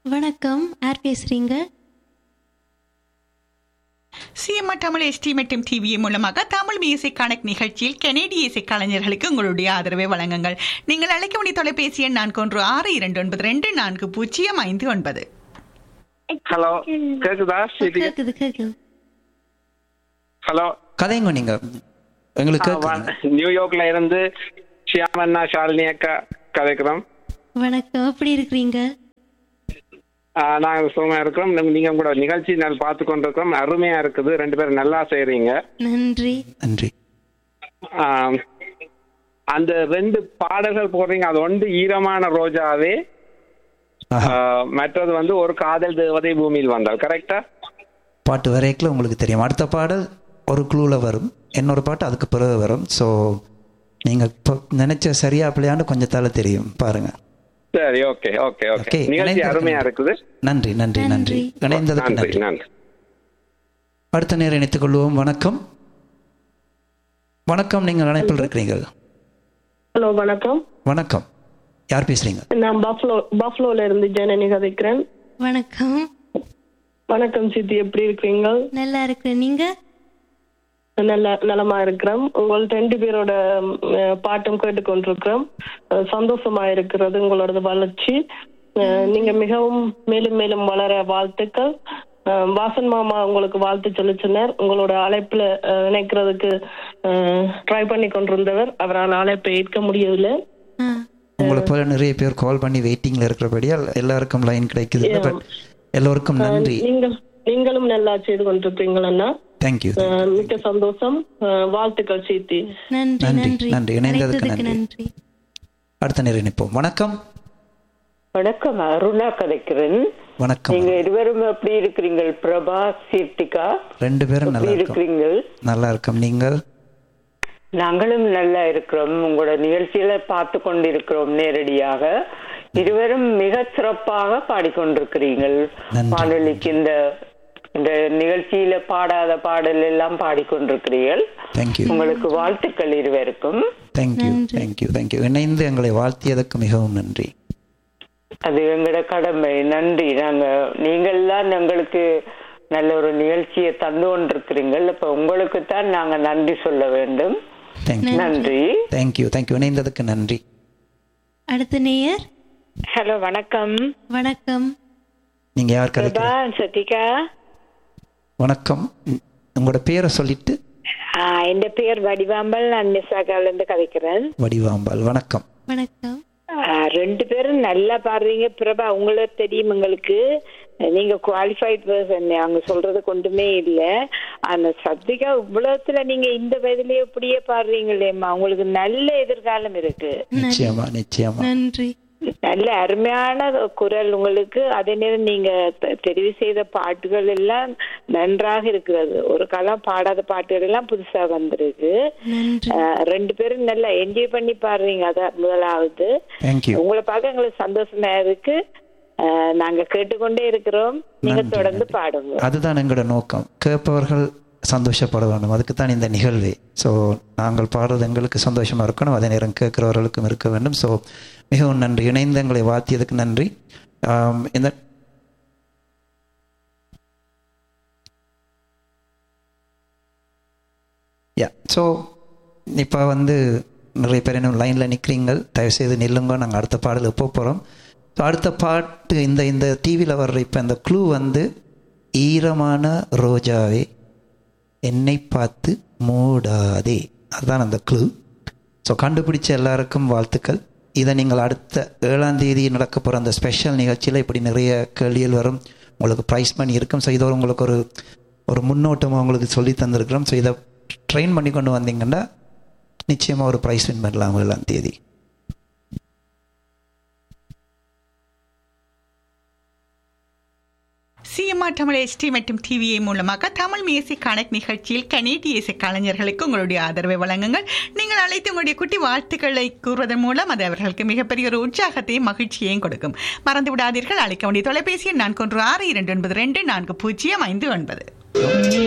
வணக்கம் யார் பேசுறீங்க சிஎம்ஆர் தமிழ் எஸ்டி மற்றும் டிவிஏ மூலமாக தமிழ் மியூசிக் கனெக்ட் நிகழ்ச்சியில் கனேடிய இசை கலைஞர்களுக்கு உங்களுடைய ஆதரவை வழங்குங்கள் நீங்கள் அழைக்க வேண்டிய தொலைபேசி எண் நான்கு ஒன்று ஆறு இரண்டு ஒன்பது ரெண்டு நான்கு பூஜ்ஜியம் ஐந்து ஒன்பது ஹலோ கேக்குதா ஸ்வீட்டி கேக்குது கேக்குது ஹலோ கதைங்க நீங்க எங்களுக்கு ஆ, வா- கேக்குதுங்க. நியூயார்க்ல இருந்து ஷியாமண்ணா ஷாலினி அக்கா கதைக்கிறோம் வணக்கம் எப்படி இருக்கிறீங்க ஆ, நாங்க சும்மா இருக்கிறோம் நீங்க- நீங்க உங்களோட நிகழ்ச்சி நான் பார்த்து கொண்டிருக்கிறோம் அருமையா இருக்குது ரெண்டு பேரும் நல்லா செய்றீங்க நன்றி நன்றி ஆ, அந்த ரெண்டு பாடல்கள் போடுறீங்க அது ஒன்று ஈரமான ரோஜாவே ஆ, ஆஹா. மற்றது வந்து ஒரு காதல் தேவதை பூமியில் வந்தால் கரெக்டா பாட்டு வரைக்கும் உங்களுக்கு தெரியும் அடுத்த பாடல் ஒரு க்ளூல வரும் இன்னொரு பாட்டு அதுக்கு பிறகு வரும் ஸோ நீங்க இப்போ நினைச்ச சரியா பிள்ளையாண்டு கொஞ்சத்தால தெரியும் பாருங்க சரி ஓகே ஓகே ஓகே Okay, நிகழ்ச்சி இணைந்திருக்க அருமையா நன்றி. இருக்குது நன்றி நன்றி நன்றி நன்றி. இணைந்ததுக்கு நன்றி நன்றி நன்றி அடுத்த நேரம் இணைத்துக் கொள்வோம் வணக்கம் வணக்கம் நீங்கள் அழைப்பில் இருக்கிறீர்கள் ஹலோ வணக்கம் வணக்கம் யார் பேசுறீங்க நான் பஃப்லோ பஃப்லோல இருந்து ஜனனி கதைக்கிறேன் வணக்கம் வணக்கம் சித்தி எப்படி இருக்கீங்க நல்லா இருக்கிறேன் நீங்க நல்ல நலமா இருக்கிறோம் உங்கள் ரெண்டு பேரோட ம், பாட்டும் கேட்டுக்கொண்டிருக்கிறோம் அஹ், சந்தோஷமா இருக்கிறது உங்களோட வளர்ச்சி அஹ், நீங்க மிகவும் மேலும் மேலும் வளர வாழ்த்துக்கள் அஹ், வாசன் மாமா உங்களுக்கு வாழ்த்து சொல்லி சொன்னார் உங்களோட அழைப்புல அஹ், இணைக்கிறதுக்கு ட்ரை பண்ணி கொண்டிருந்தவர் அவரால் அழைப்பை ஏற்க முடியவில்லை ஆ, உங்களை போல நிறைய பேர் கால் பண்ணி வெயிட்டிங்ல இருக்கிறபடியால் எல்லாருக்கும் லைன் கிடைக்குது பட் எல்லோருக்கும் நன்றி நீங்கள் நீங்களும் நல்லா செய்து கொண்டிருப்பீங்களா தேங்க்யூ அஹ் மிக்க சந்தோஷம் அஹ் வாழ்த்துக்கள் சீத்தி நன்றி நன்றி, நன்றி நன்றி. இணைந்ததுக்கு அழைத்ததுக்கு நன்றி. நன்றி அடுத்த நேரம் இணைப்போம் வணக்கம் வணக்கம் அருணா கதைக்கிறேன் வணக்கம் நீங்க இருவரும் எப்படி இருக்கிறீங்க பிரபா சீர்த்திகா ரெண்டு பேரும் எப்படி நல்லா இருக்கோம் இருக்கிறீங்க நல்லா இருக்கோம் நீங்கள் நாங்களும் நல்லா இருக்கிறோம் உங்களோட நிகழ்ச்சியில பார்த்து கொண்டிருக்கிறோம் நேரடியாக இருவரும் மிக சிறப்பாக பாடிக்கொண்டிருக்கிறீர்கள் நன்றி. வானொலிக்கு இந்த இந்த நிகழ்ச்சியில பாடாத பாடல் எல்லாம் பாடிக்கொண்டிருக்கிறீர்கள் தேங்க்யூ உங்களுக்கு வாழ்த்துக்கள் இருவருக்கும் தேங்க்யூ நன்றி. தேங்க்யூ தேங்க்யூ இணைந்து எங்களை வாழ்த்தியதற்கு மிகவும் நன்றி அது எங்களோட கடமை நன்றி நாங்க நீங்கள் தான் எங்களுக்கு நல்ல ஒரு நிகழ்ச்சியை தந்து கொண்டிருக்கிறீங்கள் அப்ப உங்களுக்கு தான் நாங்க நன்றி சொல்ல வேண்டும் தேங்க்யூ நன்றி தேங்க்யூ தேங்க்யூ இணைந்ததுக்கு நன்றி அடுத்த நேயர் ஹலோ வணக்கம் வணக்கம் நீங்க யார் பிரபா கதைக்கிறீங்க சதிகா வணக்கம் உம், உங்களோட பேரை சொல்லிட்டு ஆஹ் என் பேர் வடிவாம்பல் நான் மிஸ்ஸாக்கால இருந்து கதைக்கிறேன் வடிவாம்பால் வணக்கம் வணக்கம் ஆஹ் ரெண்டு பேரும் நல்லா பாடுறீங்க பிரபா உங்களுக்கு தெரியும் எங்களுக்கு நீங்க குவாலிஃபைட் பர்சன் அவங்க சொல்றது கொண்டுமே இல்ல அந்த சத்திகா இவ்வளவுத்துல நீங்க இந்த வயதுலயே இப்படியே பாடுறீங்களேம்மா உங்களுக்கு நல்ல எதிர்காலம் இருக்கு நிச்சயமா நிச்சயமா நன்றி நல்ல அருமையான குரல் உங்களுக்கு அதே நேரம் நீங்க தெ- தெரிவு செய்த பாட்டுகள் எல்லாம் நன்றாக இருக்கிறது ஒரு காலம் பாடாத பாட்டுகள் எல்லாம் புதுசா வந்திருக்கு நன்றி அஹ் ரெண்டு பேரும் நல்லா என்ஜாய் பண்ணி பாடுறீங்க அதான் முதலாவது தேங்க்யூ உங்களை பார்க்க எங்களுக்கு சந்தோஷமா இருக்கு அஹ் நாங்க கேட்டுக்கொண்டே இருக்கிறோம் நீங்க நன்றி, தொடர்ந்து நன்றி. பாடுங்க அதுதான் எங்களோட நோக்கம் கேட்பவர்கள் சந்தோஷப்பட வேண்டும் அதுக்கு தான் இந்த நிகழ்வே ஸோ நாங்கள் பாடுறது எங்களுக்கு சந்தோஷமா இருக்கணும் அதே நேரம் கேட்கிறவர்களுக்கும் இருக்க வேண்டும் ஸோ மிகவும் நன்றி இணைந்து எங்களை வாழ்த்தியதுக்கு நன்றி ஆம், இந்த யா ஸோ இப்போ வந்து நிறைய பேர் இன்னும் லைனில் நிற்கிறீங்க தயவுசெய்து நில்லுங்க நாங்கள் அடுத்த பாடலுக்கு போக போகிறோம் ஸோ அடுத்த பாட்டு இந்த இந்த டிவியில் வர்ற இப்போ இந்த க்ளூ வந்து ஈரமான ரோஜாவே என்னை பார்த்து மூடாதே அதுதான் அந்த க்ளூ ஸோ கண்டுபிடிச்ச எல்லாருக்கும் வாழ்த்துக்கள் இதை நீங்கள் அடுத்த ஏழாம் தேதி நடக்க போகிற அந்த ஸ்பெஷல் நிகழ்ச்சியில் இப்படி நிறைய கேள்விகள் வரும் உங்களுக்கு ப்ரைஸ் மணி இருக்கும் ஸோ இதை ஒரு உங்களுக்கு ஒரு ஒரு முன்னோட்டமாக உங்களுக்கு சொல்லி தந்திருக்கிறோம் ஸோ இதை ட்ரெயின் பண்ணி கொண்டு வந்தீங்கன்னா நிச்சயமாக ஒரு ப்ரைஸ் வின் பண்ணலாம் ஏழாம் தேதி சிஎம்ஆர் தமிழ் எஸ்டி மற்றும் டிவிஏ மூலமாக தமிழ் மியூசிக் கனெக்ட் நிகழ்ச்சியில் கனேடிய இசை கலைஞர்களுக்கு உங்களுடைய ஆதரவை வழங்குங்கள் நீங்கள் அழைத்து உங்களுடைய குட்டி வாழ்த்துக்களை கூறுவதன் மூலம் அது அவர்களுக்கு மிகப்பெரிய ஒரு உற்சாகத்தையும் மகிழ்ச்சியையும் கொடுக்கும் மறந்து விடாதீர்கள் அழைக்க வேண்டிய தொலைபேசி எண் நான்கு ஒன்று ஆறு இரண்டு ஒன்பது ரெண்டு நான்கு பூஜ்ஜியம் ஐந்து ஒன்பது